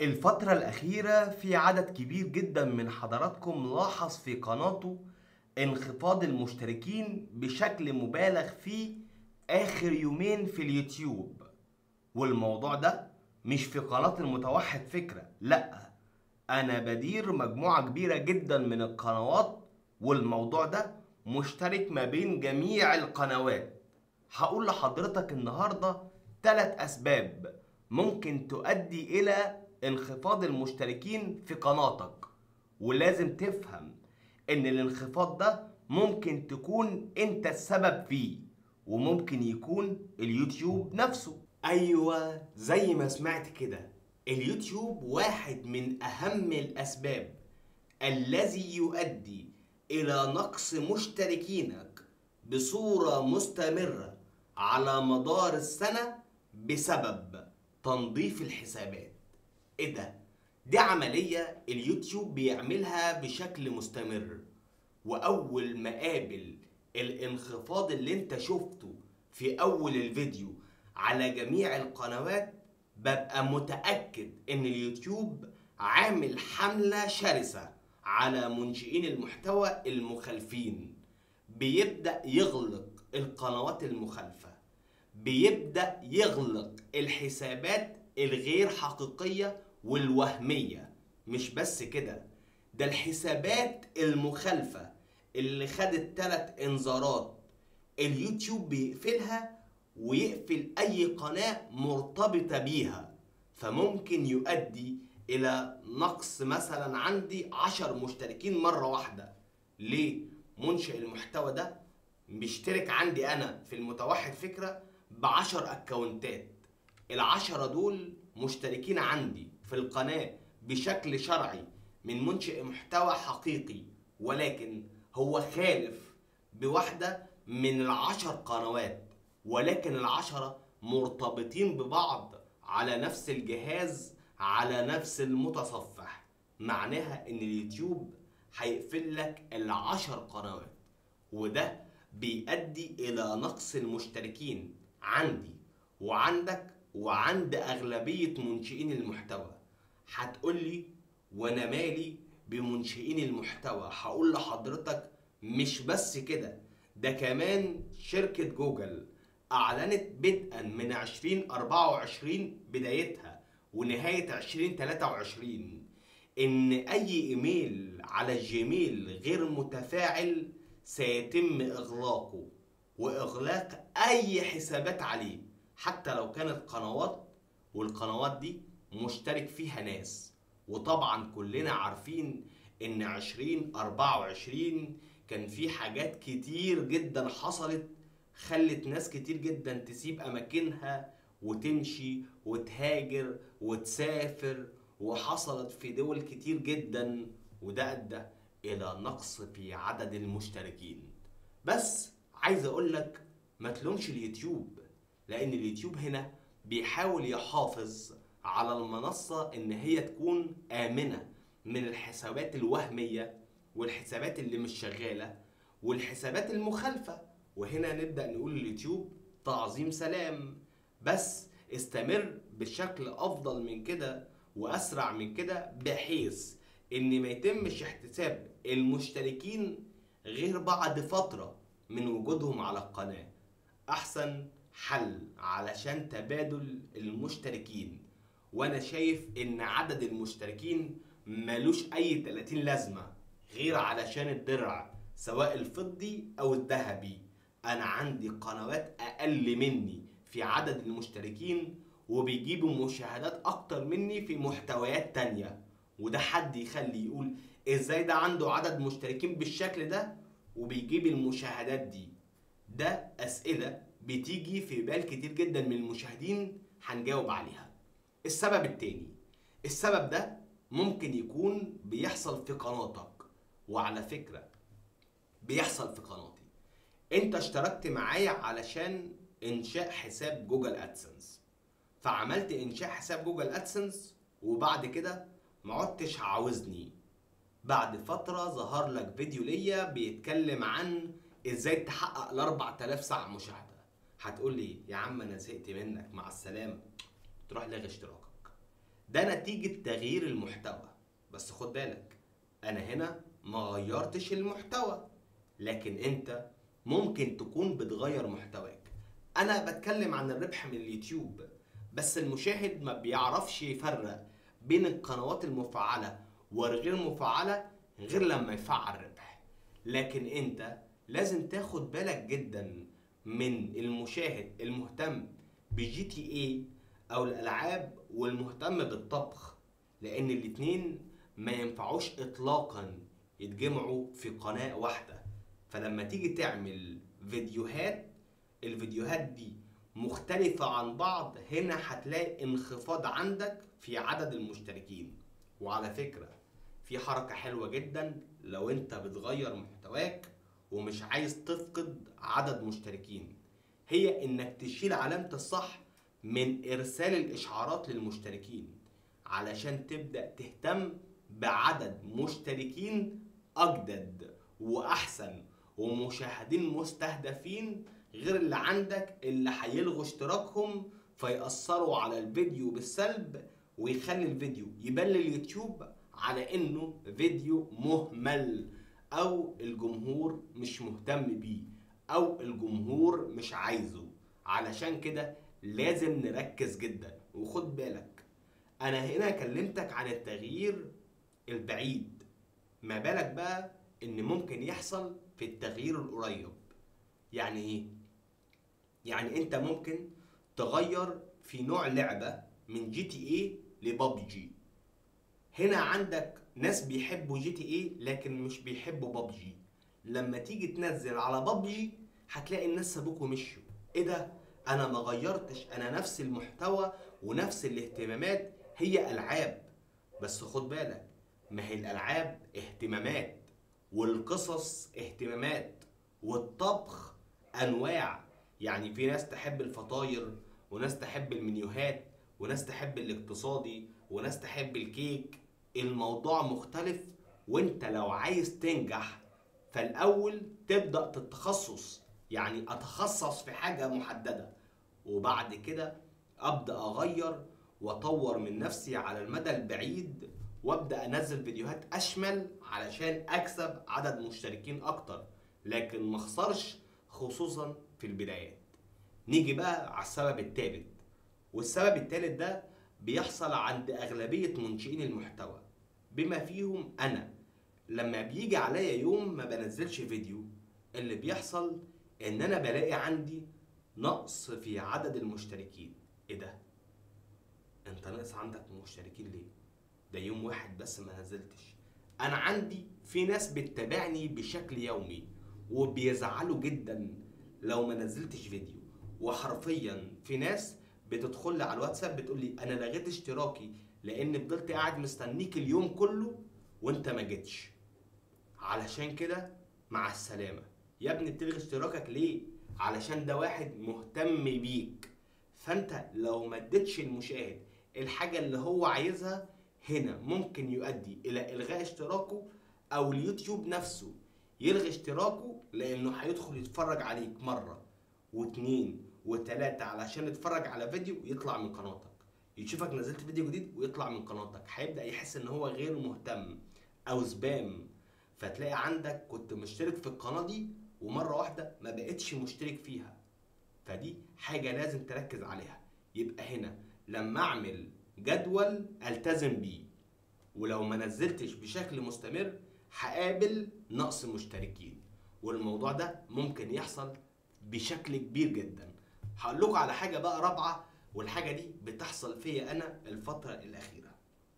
الفترة الأخيرة في عدد كبير جدا من حضراتكم لاحظ في قناته انخفاض المشتركين بشكل مبالغ فيه آخر يومين في اليوتيوب والموضوع ده مش في قناة المتوحد فكرة لأ أنا بدير مجموعة كبيرة جدا من القنوات والموضوع ده مشترك ما بين جميع القنوات هقول لحضرتك النهاردة ثلاث أسباب ممكن تؤدي إلى انخفاض المشتركين في قناتك ولازم تفهم إن الانخفاض ده ممكن تكون أنت السبب فيه وممكن يكون اليوتيوب نفسه أيوة زي ما سمعت كده اليوتيوب واحد من أهم الأسباب الذي يؤدي إلى نقص مشتركينك بصورة مستمرة على مدار السنة بسبب تنظيف الحسابات ايه ده؟ دي عملية اليوتيوب بيعملها بشكل مستمر وأول ما قابل الانخفاض اللي انت شفته في أول الفيديو على جميع القنوات ببقى متأكد إن اليوتيوب عامل حملة شرسة على منشئين المحتوى المخالفين بيبدأ يغلق القنوات المخالفة بيبدأ يغلق الحسابات الغير حقيقية والوهمية مش بس كده ده الحسابات المخالفة اللي خدت تلات انذارات اليوتيوب بيقفلها ويقفل اي قناة مرتبطة بيها فممكن يؤدي الى نقص مثلا عندي عشر مشتركين مرة واحدة ليه؟ منشئ المحتوى ده مشترك عندي انا في المتوحد فكرة بعشر اكونتات العشرة دول مشتركين عندي في القناة بشكل شرعي من منشئ محتوى حقيقي ولكن هو خالف بواحدة من العشر قنوات ولكن العشرة مرتبطين ببعض على نفس الجهاز على نفس المتصفح معناها ان اليوتيوب هيقفل لك العشر قنوات وده بيؤدي الى نقص المشتركين عندي وعندك وعند اغلبية منشئين المحتوى هتقولي وانا مالي بمنشئين المحتوى هقول لحضرتك مش بس كده ده كمان شركة جوجل أعلنت بدءا من 2024 بدايتها ونهاية 2023 إن أي إيميل على الجيميل غير متفاعل سيتم إغلاقه وإغلاق أي حسابات عليه حتى لو كانت قنوات والقنوات دي مشترك فيها ناس وطبعا كلنا عارفين إن 2024 كان في حاجات كتير جدا حصلت خلت ناس كتير جدا تسيب اماكنها وتمشي وتهاجر وتسافر وحصلت في دول كتير جدا وده ادى الى نقص في عدد المشتركين بس عايز اقول لك ما تلومش اليوتيوب لان اليوتيوب هنا بيحاول يحافظ على المنصة ان هي تكون امنة من الحسابات الوهمية والحسابات اللي مش شغالة والحسابات المخالفة وهنا نبدأ نقول لليوتيوب تعظيم سلام بس استمر بشكل أفضل من كده وأسرع من كده بحيث إن ما يتمش احتساب المشتركين غير بعد فترة من وجودهم على القناة أحسن حل علشان تبادل المشتركين وأنا شايف إن عدد المشتركين ملوش أي 30 لازمة غير علشان الدرع سواء الفضي أو الذهبي انا عندي قنوات اقل مني في عدد المشتركين وبيجيبوا مشاهدات اكتر مني في محتويات تانية وده حد يخلي يقول ازاي ده عنده عدد مشتركين بالشكل ده وبيجيب المشاهدات دي ده اسئلة بتيجي في بال كتير جدا من المشاهدين هنجاوب عليها السبب التاني السبب ده ممكن يكون بيحصل في قناتك وعلى فكرة بيحصل في قناتي انت اشتركت معايا علشان انشاء حساب جوجل ادسنس فعملت انشاء حساب جوجل ادسنس وبعد كده ما عدتش عاوزني بعد فترة ظهر لك فيديو ليا بيتكلم عن ازاي تحقق ال 4000 ساعة مشاهدة هتقول لي يا عم انا زهقت منك مع السلامة تروح لغي اشتراكك ده نتيجة تغيير المحتوى بس خد بالك انا هنا ما غيرتش المحتوى لكن انت ممكن تكون بتغير محتواك انا بتكلم عن الربح من اليوتيوب بس المشاهد ما بيعرفش يفرق بين القنوات المفعلة والغير مفعلة غير لما يفعل ربح لكن انت لازم تاخد بالك جدا من المشاهد المهتم بجي تي اي او الالعاب والمهتم بالطبخ لان الاتنين ما ينفعوش اطلاقا يتجمعوا في قناة واحدة فلما تيجي تعمل فيديوهات الفيديوهات دي مختلفة عن بعض هنا هتلاقي انخفاض عندك في عدد المشتركين وعلى فكرة في حركة حلوة جدا لو انت بتغير محتواك ومش عايز تفقد عدد مشتركين هي انك تشيل علامة الصح من ارسال الاشعارات للمشتركين علشان تبدأ تهتم بعدد مشتركين اجدد واحسن ومشاهدين مستهدفين غير اللي عندك اللي هيلغوا اشتراكهم فيأثروا على الفيديو بالسلب ويخلي الفيديو يبان لليوتيوب على انه فيديو مهمل او الجمهور مش مهتم بيه او الجمهور مش عايزه علشان كده لازم نركز جدا وخد بالك انا هنا كلمتك عن التغيير البعيد ما بالك بقى ان ممكن يحصل في التغيير القريب يعني ايه يعني انت ممكن تغير في نوع لعبه من جي تي اي لبابجي هنا عندك ناس بيحبوا جي تي اي لكن مش بيحبوا بابجي لما تيجي تنزل على بابجي هتلاقي الناس سابوك ومشوا ايه ده انا ما غيرتش انا نفس المحتوى ونفس الاهتمامات هي العاب بس خد بالك ما هي الالعاب اهتمامات والقصص اهتمامات والطبخ انواع يعني في ناس تحب الفطاير وناس تحب المنيوهات وناس تحب الاقتصادي وناس تحب الكيك الموضوع مختلف وانت لو عايز تنجح فالاول تبدا تتخصص يعني اتخصص في حاجه محدده وبعد كده ابدا اغير واطور من نفسي على المدى البعيد وابدا انزل فيديوهات اشمل علشان اكسب عدد مشتركين اكتر لكن ما اخسرش خصوصا في البدايات نيجي بقى على السبب الثالث والسبب الثالث ده بيحصل عند اغلبيه منشئين المحتوى بما فيهم انا لما بيجي عليا يوم ما بنزلش فيديو اللي بيحصل ان انا بلاقي عندي نقص في عدد المشتركين ايه ده انت ناقص عندك مشتركين ليه ده يوم واحد بس ما نزلتش انا عندي في ناس بتتابعني بشكل يومي وبيزعلوا جدا لو ما نزلتش فيديو وحرفيا في ناس بتدخل لي على الواتساب بتقول لي انا لغيت اشتراكي لان فضلت قاعد مستنيك اليوم كله وانت ما جيتش علشان كده مع السلامه يا ابني بتلغي اشتراكك ليه علشان ده واحد مهتم بيك فانت لو ما اديتش المشاهد الحاجه اللي هو عايزها هنا ممكن يؤدي الى الغاء اشتراكه او اليوتيوب نفسه يلغي اشتراكه لانه هيدخل يتفرج عليك مره واتنين وتلاته علشان يتفرج على فيديو يطلع من قناتك يشوفك نزلت فيديو جديد ويطلع من قناتك هيبدا يحس ان هو غير مهتم او سبام فتلاقي عندك كنت مشترك في القناه دي ومره واحده ما بقتش مشترك فيها فدي حاجه لازم تركز عليها يبقى هنا لما اعمل جدول التزم بيه ولو ما نزلتش بشكل مستمر هقابل نقص مشتركين والموضوع ده ممكن يحصل بشكل كبير جدا هقول لكم على حاجه بقى رابعه والحاجه دي بتحصل فيا انا الفتره الاخيره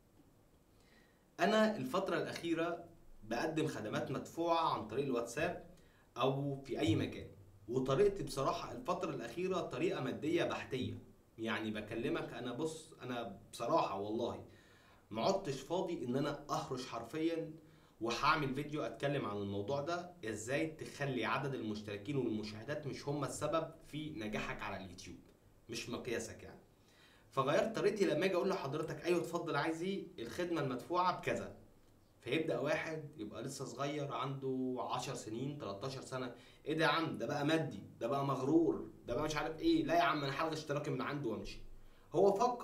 انا الفتره الاخيره بقدم خدمات مدفوعه عن طريق الواتساب او في اي مكان وطريقتي بصراحه الفتره الاخيره طريقه ماديه بحتيه يعني بكلمك انا بص انا بصراحه والله ما عدتش فاضي ان انا اهرش حرفيا وهعمل فيديو اتكلم عن الموضوع ده ازاي تخلي عدد المشتركين والمشاهدات مش هم السبب في نجاحك على اليوتيوب مش مقياسك يعني فغيرت طريقتي لما اجي اقول لحضرتك ايوه اتفضل عايز ايه الخدمه المدفوعه بكذا فيبدا واحد يبقى لسه صغير عنده 10 سنين 13 سنه ايه ده يا عم ده بقى مادي ده بقى مغرور ده بقى مش عارف ايه لا يا عم انا هلغي اشتراكي من عنده وامشي هو فكر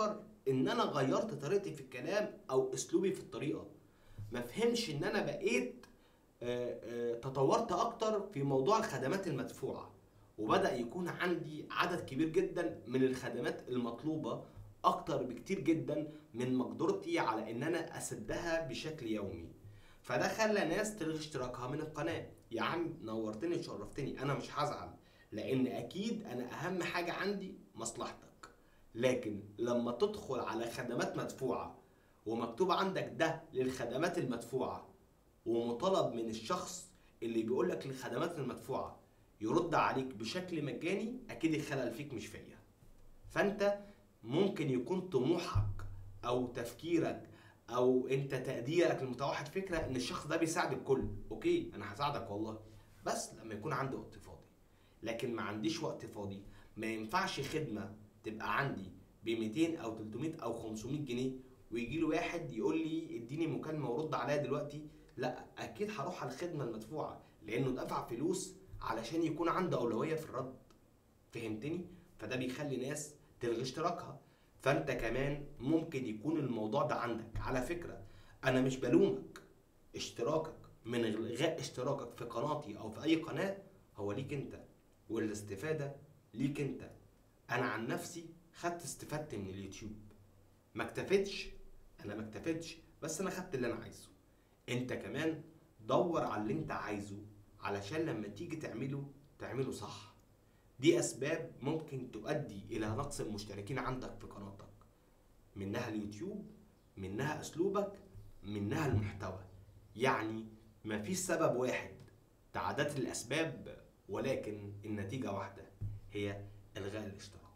ان انا غيرت طريقتي في الكلام او اسلوبي في الطريقه ما فهمش ان انا بقيت آه، آه، تطورت اكتر في موضوع الخدمات المدفوعه وبدا يكون عندي عدد كبير جدا من الخدمات المطلوبه اكتر بكتير جدا من مقدرتي على ان انا اسدها بشكل يومي فده خلى ناس تلغي اشتراكها من القناه يا عم نورتني شرفتني انا مش هزعل لان اكيد انا اهم حاجه عندي مصلحتك لكن لما تدخل على خدمات مدفوعه ومكتوب عندك ده للخدمات المدفوعه ومطالب من الشخص اللي بيقول لك الخدمات المدفوعه يرد عليك بشكل مجاني اكيد الخلل فيك مش فيا فانت ممكن يكون طموحك او تفكيرك او انت تقديرك للمتوحد فكره ان الشخص ده بيساعد الكل اوكي انا هساعدك والله بس لما يكون عندي وقت فاضي لكن ما عنديش وقت فاضي ما ينفعش خدمه تبقى عندي ب 200 او 300 او 500 جنيه ويجي له واحد يقول لي اديني مكالمه ورد عليا دلوقتي لا اكيد هروح على الخدمه المدفوعه لانه دفع فلوس علشان يكون عنده اولويه في الرد فهمتني فده بيخلي ناس تلغي اشتراكها فانت كمان ممكن يكون الموضوع ده عندك على فكره انا مش بلومك اشتراكك من الغاء اشتراكك في قناتي او في اي قناه هو ليك انت والاستفاده ليك انت انا عن نفسي خدت استفدت من اليوتيوب ما اكتفيتش انا ما اكتفيتش بس انا خدت اللي انا عايزه انت كمان دور على اللي انت عايزه علشان لما تيجي تعمله تعمله صح دي اسباب ممكن تؤدي الى نقص المشتركين عندك في قناتك منها اليوتيوب منها اسلوبك منها المحتوى يعني مفيش سبب واحد تعددت الاسباب ولكن النتيجه واحده هي الغاء الاشتراك